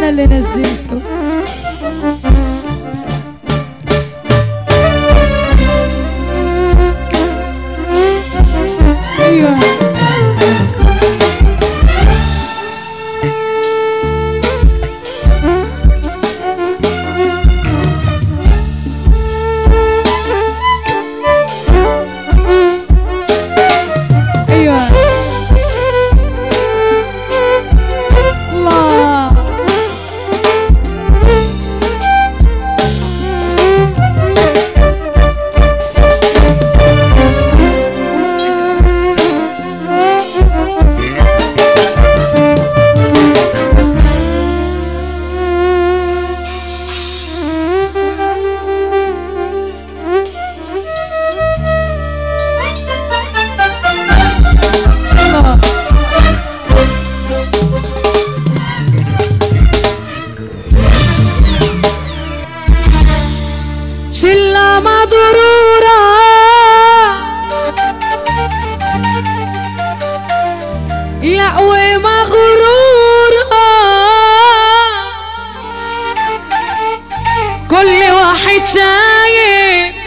انا اللي نزلته ايوه ايوه الله الله شلة مضرورة لا ومغرورة كل واحد شايف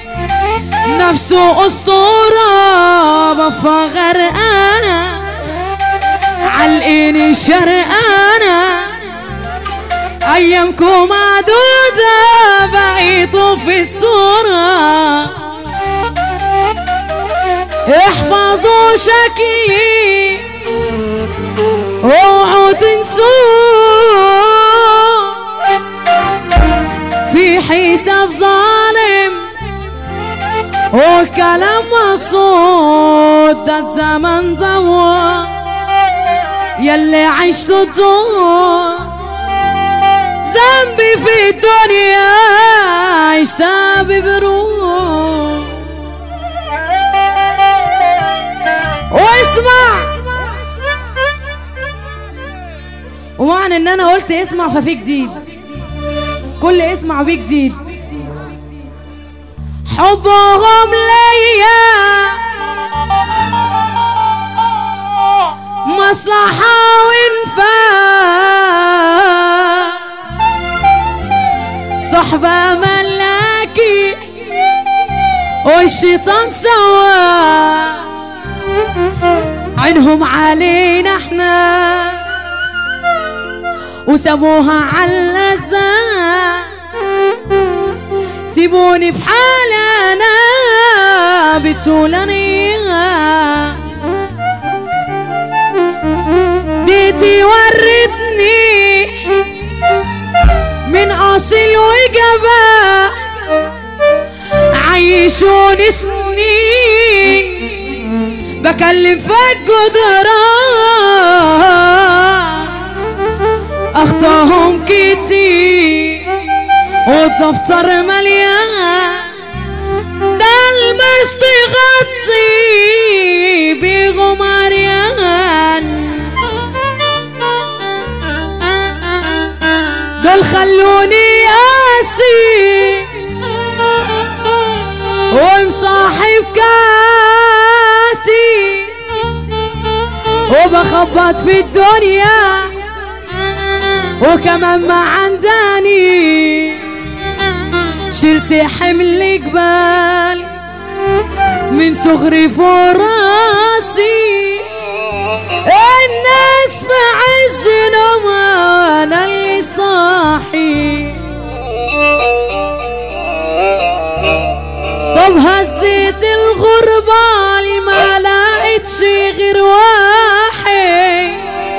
نفسه أسطورة بفا غرقانة علقيني شرقانة أيامكم معدودة بقيتوا في الصورة احفظوا شكلي اوعوا تنسوه في حساب ظالم وكلام مقصود ده الزمن ضوى يلي عشتوا الدور ذنبي في الدنيا عشتها ببروح واسمع ومعنى ان انا قلت اسمع ففي جديد كل اسمع فيه جديد حبهم ليا مصلحة وانفاق صحبة ملاكي والشيطان سوا عينهم علينا احنا وسابوها على اللذة سيبوني في حالي انا بتولانيها ديتي ورتني من اصل وجبا عيشوني سنين بكلم في الجدران اخطاهم كتير والدفتر مليان ده المست غطي بيهم عريان دول خلوني قاسي ومصاحب كاسي وبخبط في الدنيا وكمان ما عنداني شلت حمل جبال من صغري فوق راسي الناس في عز نومها وانا اللي صاحي طب هزيت الغربة ما لقيتش غير واحد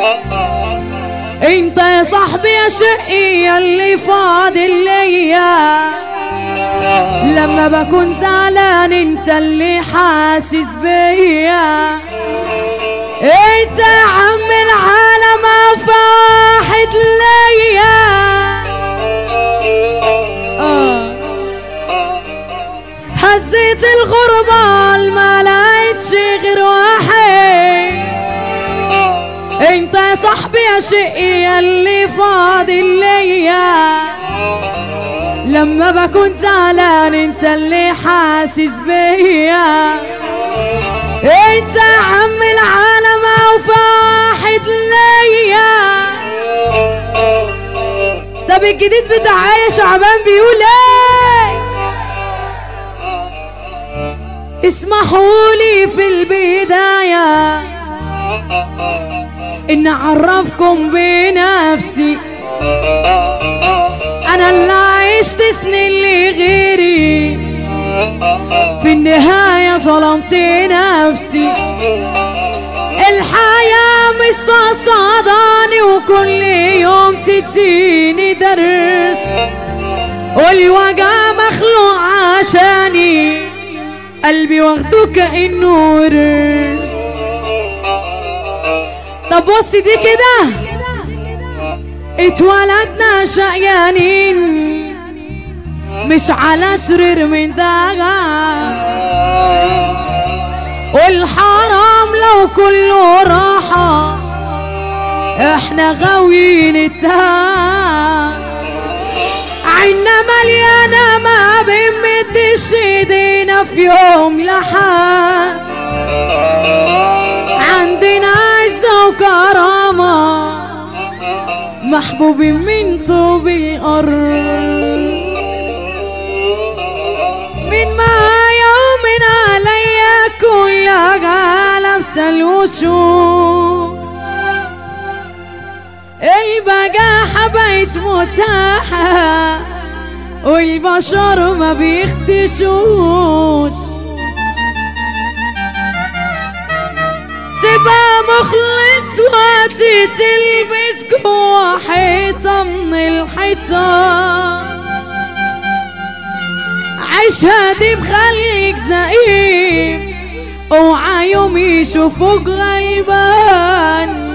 انت يا صاحبي يا شقي اللي فاضل ليا لما بكون زعلان انت اللي حاسس بيا انت يا عم العالم فاحد ليا آه. هزيت الغربة ما لقيتش غير واحد انت يا صاحبي يا شقي اللي فاضل ليا لما بكون زعلان انت اللي حاسس بيا انت يا عم العالم اوفى واحد ليا الجديد بتاع آية شعبان بيقول ايه اسمحوا لي في البداية ان اعرفكم بنفسي انا اللي عشت سنين لغيري في النهاية ظلمت نفسي الحياة مستصعداني وكل يوم تديني درس والوجع مخلوق عشاني قلبي واخده كأنه ورث طب بص دي كده اتولدنا شقيانين مش على سرير من دغا والحرام لو كله راحة احنا غاويين التهاب عنا مليانة ما بنمدش ايدينا في يوم لحد عندنا عزة وكرامة محبوبين من طوب الأرض من معايا ومن عليا كلها لابسة الوشوش البجاحة بقت متاحة والبشر ما بيختشوش تبقى مخلص وقت تلبس جوا حيطة من الحيطان عيشها دي بخليك زقيم اوعى يوم يشوفوك غلبان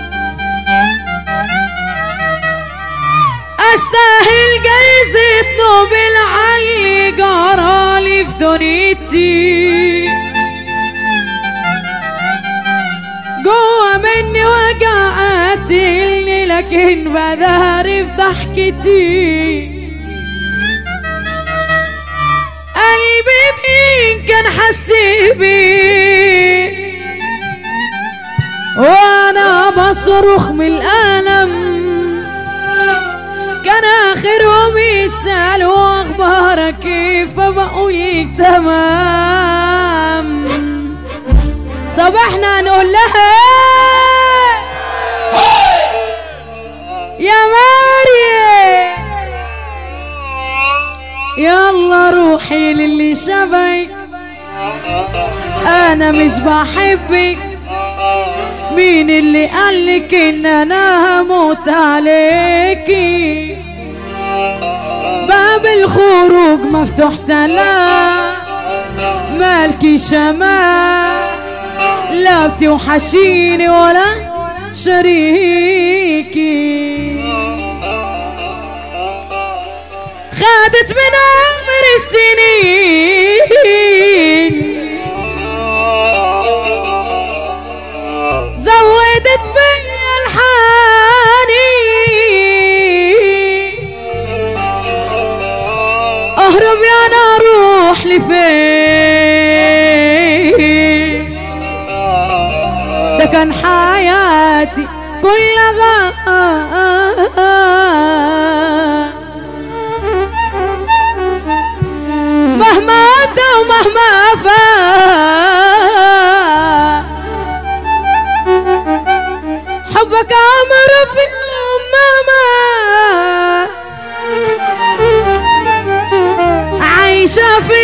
استاهل جايزة نوبل علي جرالي في دنيتي جوا مني وجع قاتلني لكن بداري في ضحكتي قلبي مين كان حس بيه وانا بصرخ من الالم كان اخرهم يسالوا اخبارك كيف بقول تمام طب احنا هنقول لها ايه يا مريم يلا روحي للي شبهك انا مش بحبك مين اللي قالك ان انا هموت عليكي باب الخروج مفتوح سلام مالكي شمال لا بتوحشيني ولا شريكي خدت من عمر السنين زودت في الحنين اهرب يا انا اروح لفين ده كان حياتي كلها مهما أدى ومهما فات حبك عمر في ماما عايشة في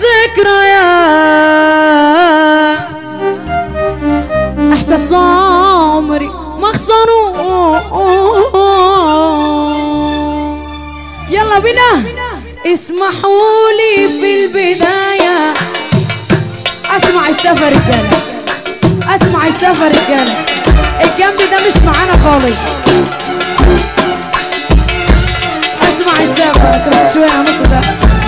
الذكريات احساس عمري مخصنو يلا بينا اسمحوا لي في البداية اسمع السفر رجالة اسمع السفر رجالة الجنب ده مش معانا خالص اسمع السفر كمان شوية عملت ده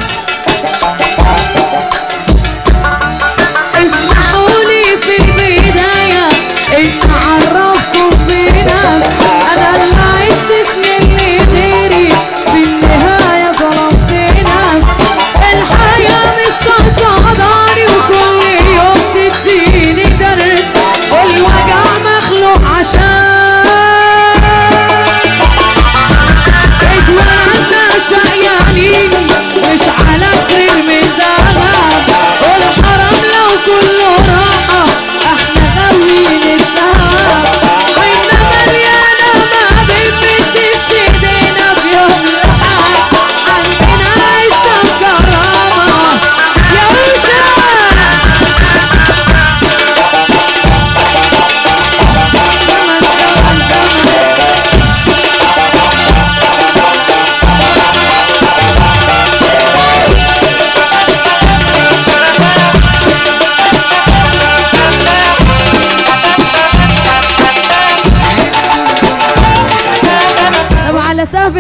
اسمحوا لي في البداية ان اعرفكم بنفسي انا اللي عشت سنين لغيري في النهاية ظلمت نفسي الحياة مستقصداني وكل يوم تديني درس والوجع مخلوق عشان اتولد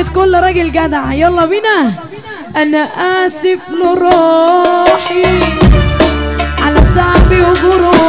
كلمة كل راجل جدع يلا بينا انا اسف لروحي على تعبي وجروحي